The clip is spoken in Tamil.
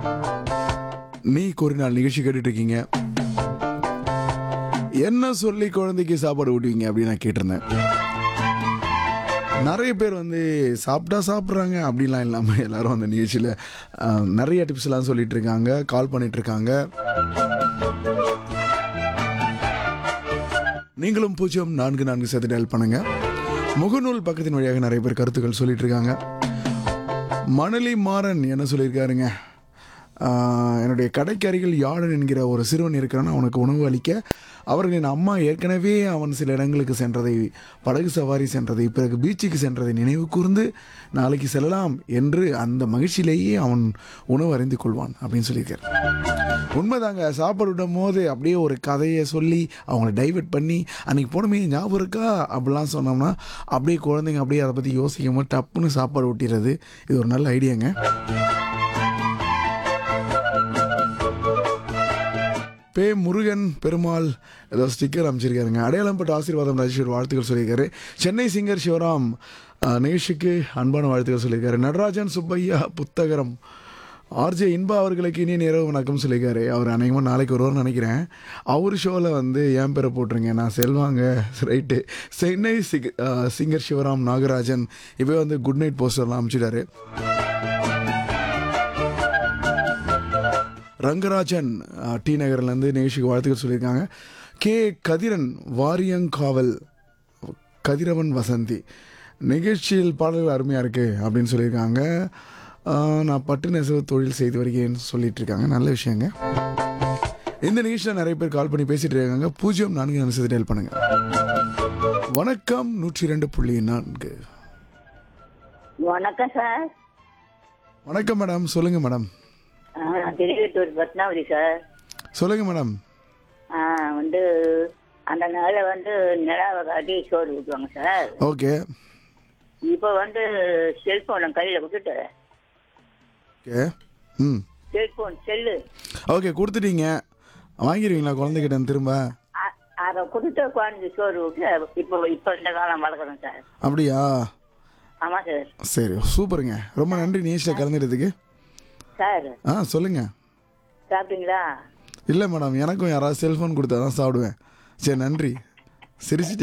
நீ ஒரு நாள் நிகழ்ச்சி கேட்டுட்டு இருக்கீங்க என்ன சொல்லி குழந்தைக்கு சாப்பாடு ஊட்டுவீங்க அப்படின்னு நான் கேட்டிருந்தேன் நிறைய பேர் வந்து சாப்பிட்டா சாப்பிட்றாங்க அப்படிலாம் இல்லாமல் எல்லாரும் அந்த நிகழ்ச்சியில் அஹ், நிறைய டிப்ஸ்லாம் சொல்லிட்டு இருக்காங்க கால் பண்ணிட்டு இருக்காங்க நீங்களும் பூஜ்ஜியம் நான்கு நான்கு சேர்த்து டயல் பண்ணுங்க முகநூல் பக்கத்தின் வழியாக நிறைய பேர் கருத்துக்கள் சொல்லிட்டு இருக்காங்க மணலி மாறன் என்ன சொல்லியிருக்காருங்க ஆஹ், என்னுடைய கடைக்கு அருகில் யாழன் என்கிற ஒரு சிறுவன் இருக்கிறான் அவனுக்கு உணவு அளிக்க அவர்களின் அம்மா ஏற்கனவே அவன் சில இடங்களுக்கு சென்றதை படகு சவாரி சென்றதை பிறகு பீச்சுக்கு சென்றதை நினைவு கூர்ந்து நாளைக்கு செல்லலாம் என்று அந்த மகிழ்ச்சியிலேயே அவன் உணவு அறிந்து கொள்வான் அப்படின்னு சொல்லியிருக்காரு உண்மைதாங்க சாப்பாடு விடும் போது அப்படியே ஒரு கதையை சொல்லி அவங்கள டைவர்ட் பண்ணி அன்னைக்கு போனமே ஞாபகம் இருக்கா அப்படிலாம் சொன்னோம்னா அப்படியே குழந்தைங்க அப்படியே அதை பற்றி யோசிக்காம டப்புன்னு சாப்பாடு ஊட்டிடுறது இது ஒரு நல்ல ஐடியாங்க பே முருகன் பெருமாள் ஏதோ ஸ்டிக்கர் அமைச்சிருக்காருங்க அடையாளம் பட்ட ஆசீர்வாதம் ராஜேஸ்வர் வாழ்த்துக்கள் சொல்லியிருக்காரு சென்னை சிங்கர் சிவராம் அஹ், நிகழ்ச்சிக்கு அன்பான வாழ்த்துக்கள் சொல்லியிருக்காரு நடராஜன் சுப்பையா புத்தகரம் ஆர்ஜே இன்பா அவர்களுக்கு இனிய நேரம் வணக்கம் சொல்லியிருக்காரு அவர் அநேகமாக நாளைக்கு வருவார்னு நினைக்கிறேன் அவர் ஷோவில் வந்து என் பேரை போட்டுருங்க நான் செல்வாங்க ரைட்டு சென்னை சிக அஹ், சிங்கர் சிவராம் நாகராஜன் இப்போ வந்து குட் நைட் போஸ்டர்லாம் அமைச்சிட்டாரு ரங்கராஜன் அஹ், டி நகர்லேருந்து நிகழ்ச்சிக்கு வாழ்த்துக்கள் சொல்லியிருக்காங்க கே கதிரன் வாரியங்காவல் கதிரவன் வசந்தி நிகழ்ச்சியில் பாடல்கள் அருமையாக இருக்குது அப்படின்னு சொல்லியிருக்காங்க அஹ், நான் பட்டு நெசவு தொழில் செய்து வருகிறேன்னு சொல்லிட்டு இருக்காங்க நல்ல விஷயங்க இந்த நிகழ்ச்சியில் நிறைய பேர் கால் பண்ணி பேசிட்டு இருக்காங்க பூஜ்ஜியம் நான்கு நிமிஷத்தை டெல் பண்ணுங்க வணக்கம் நூற்றி ரெண்டு புள்ளி நான்கு வணக்கம் சார் வணக்கம் மேடம் சொல்லுங்க மேடம் ஆ, நான் திருவெட்டூர் பத்மாவதி சார் சொல்லுங்க மேடம் ஆ, வந்து அந்த நாளில் வந்து நிலாவை காட்டி சோறு ஊற்றுவாங்க சார் ஓகே இப்போ வந்து செல்போனை கையில் விட்டுட்டு ஓகே ம் செல்போன் செல்லு ஓகே கொடுத்துட்டீங்க வாங்கிடுவீங்களா குழந்தைகிட்ட திரும்ப அ- அதை கொடுத்து குழந்தை சோறு விட்டு இப்போ இப்போ இந்த காலம் வளர்க்குறோம் சார் அப்படியா ஆமாம் சார் சரி சூப்பருங்க ரொம்ப நன்றி நியூஸில் கலந்துட்டதுக்கு சார் ஆ சொல்லுங்க சாப்பிட்டீங்களா இல்லை மேடம் எனக்கும் யாராவது செல்ஃபோன் கொடுத்தா தான் சாப்பிடுவேன் சரி நன்றி சிரிச்சிட்டு